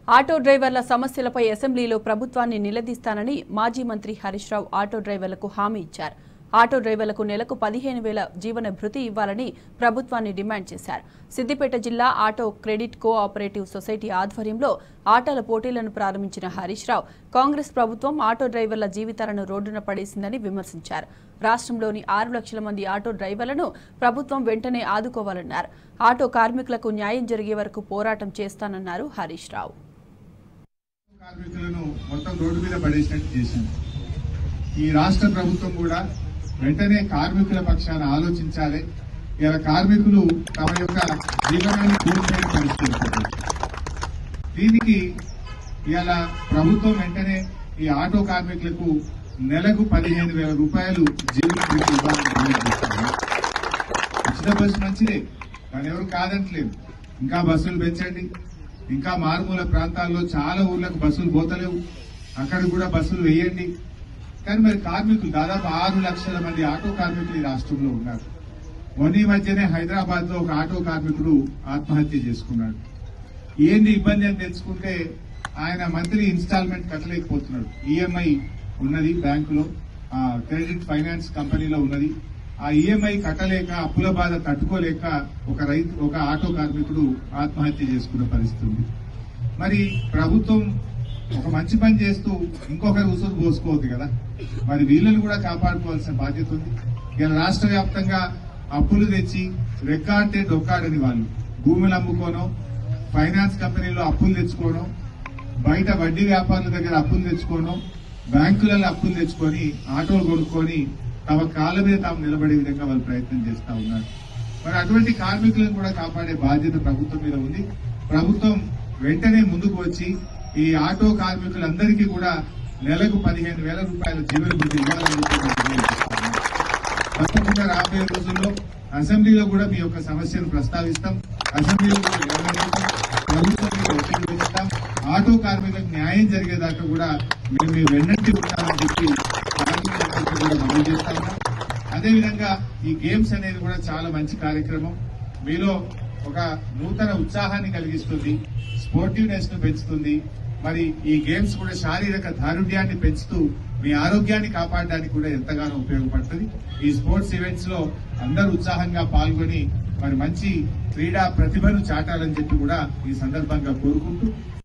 Auto డ్రైవర్ల సమస్యలపై అసెంబ్లీలో ప్రభుత్వాన్ని నిలదీస్తానని మాజీ మంత్రి హరీష్ రావు ఆటో డ్రైవర్లకు హామీ ఇచ్చారు ఆటో డ్రైవర్లకు నెలకు పదిహేను వేల జీవన భృతి ఇవ్వాలని ప్రభుత్వాన్ని డిమాండ్ చేశారు సిద్దిపేట జిల్లా ఆటో క్రెడిట్ కోఆపరేటివ్ సొసైటీ ఆధ్వర్యంలో ఆటోల పోటీలను ప్రారంభించిన హరీష్ రావు కాంగ్రెస్ ప్రభుత్వం ఆటో డ్రైవర్ల జీవితాలను రోడ్డున పడేసిందని విమర్శించారు రాష్ట్రంలోని ఆరు లక్షల మంది ఆటో డ్రైవర్లను ప్రభుత్వం వెంటనే ఆదుకోవాలన్నారు ఆటో కార్మికులకు న్యాయం జరిగే వరకు పోరాటం చేస్తానన్నారు హరీష్ రావు కార్మికులను మొత్తం రోడ్డు మీద పడేసినట్టు చేసింది ఈ రాష్ట్ర ప్రభుత్వం కూడా వెంటనే కార్మికుల పక్షాన ఆలోచించాలి ఇలా కార్మికులు తమ యొక్క జీవనాన్ని కోల్పోయిన పరిస్థితి ఉంటుంది. దీనికి ఇవాళ ప్రభుత్వం వెంటనే ఈ ఆటో కార్మికులకు నెలకు పదిహేను వేల రూపాయలు జీవన భృతి ఇవ్వాలని డిమాండ్ చేస్తున్నారు. ఉచిత బస్సు మంచిదే దాని ఎవరు కాదంటలేదు ఇంకా బస్సులు పెంచండి ఇంకా మారుమూల ప్రాంతాల్లో చాలా ఊర్లకు బస్సులు పోతలేవు అక్కడ కూడా బస్సులు వేయండి కానీ మరి కార్మికులు దాదాపు ఆరు లక్షల మంది ఆటో కార్మికులు ఈ రాష్ట్రంలో ఉన్నారు మొన్న ఈ మధ్యనే హైదరాబాద్ లో ఒక ఆటో కార్మికుడు ఆత్మహత్య చేసుకున్నాడు ఏంది ఇబ్బంది అని తెలుసుకుంటే ఆయన మంత్లీ ఇన్స్టాల్మెంట్ కట్టలేకపోతున్నాడు ఈఎంఐ ఉన్నది బ్యాంకులో ఆ, క్రెడిట్ ఫైనాన్స్ కంపెనీలో ఉన్నది ఆ ఈఎంఐ కట్టలేక అప్పుల బాధ తట్టుకోలేక ఒక రైతు ఒక ఆటో కార్మికుడు ఆత్మహత్య చేసుకున్న పరిస్థితి ఉంది మరి ప్రభుత్వం ఒక మంచి పని చేస్తూ ఇంకొకరి ఉసురు పోసుకోవద్దు కదా మరి వీళ్ళని కూడా కాపాడుకోవాల్సిన బాధ్యత ఉంది ఇలా రాష్ట్ర వ్యాప్తంగా అప్పులు తెచ్చి రెక్కాడితే డొక్కాడని వాళ్ళు భూములు అమ్ముకోనో ఫైనాన్స్ కంపెనీలో అప్పులు తెచ్చుకోవడం బయట వడ్డీ వ్యాపారుల దగ్గర అప్పులు తెచ్చుకోవడం బ్యాంకులలో అప్పులు తెచ్చుకొని ఆటోలు కొనుక్కొని తమ కాళ్ళ మీద తాము నిలబడే విధంగా వాళ్ళు ప్రయత్నం చేస్తా ఉన్నారు మరి అటువంటి కార్మికులను కూడా కాపాడే బాధ్యత ప్రభుత్వం మీద ఉంది ప్రభుత్వం వెంటనే ముందుకు వచ్చి ఈ ఆటో కార్మికులందరికీ కూడా నెలకు పదిహేను వేల రూపాయల జీవన భృతి ఇవ్వాలని చెప్పి మేము డిమాండ్ చేస్తున్నాం. తప్పకుండా రాబోయే రోజుల్లో అసెంబ్లీలో కూడా మీ యొక్క సమస్యను ప్రస్తావిస్తాం అసెంబ్లీలో కూడా లేవనెత్తుతాం. ప్రభుత్వం మీద ఒత్తిడి పెంచుతాం ఆటో కార్మికులకు న్యాయం జరిగేదాకా కూడా మేము మీ వెన్నంటి ఉంటామని చెప్పి కార్మికులందరికీ కూడా మనవి చేస్తా ఉన్నాం అదేవిధంగా ఈ గేమ్స్ అనేది కూడా చాలా మంచి కార్యక్రమం మీలో ఒక నూతన ఉత్సాహాన్ని కలిగిస్తుంది స్పోర్టివ్నెస్ ను పెంచుతుంది మరి ఈ గేమ్స్ కూడా శారీరక దారుఢ్యాన్ని పెంచుతూ మీ ఆరోగ్యాన్ని కాపాడడానికి కూడా ఎంతగానో ఉపయోగపడుతుంది ఈ స్పోర్ట్స్ ఈవెంట్స్ లో అందరూ ఉత్సాహంగా పాల్గొని మరి మంచి క్రీడా ప్రతిభను చాటాలని చెప్పి కూడా ఈ సందర్భంగా కోరుకుంటూ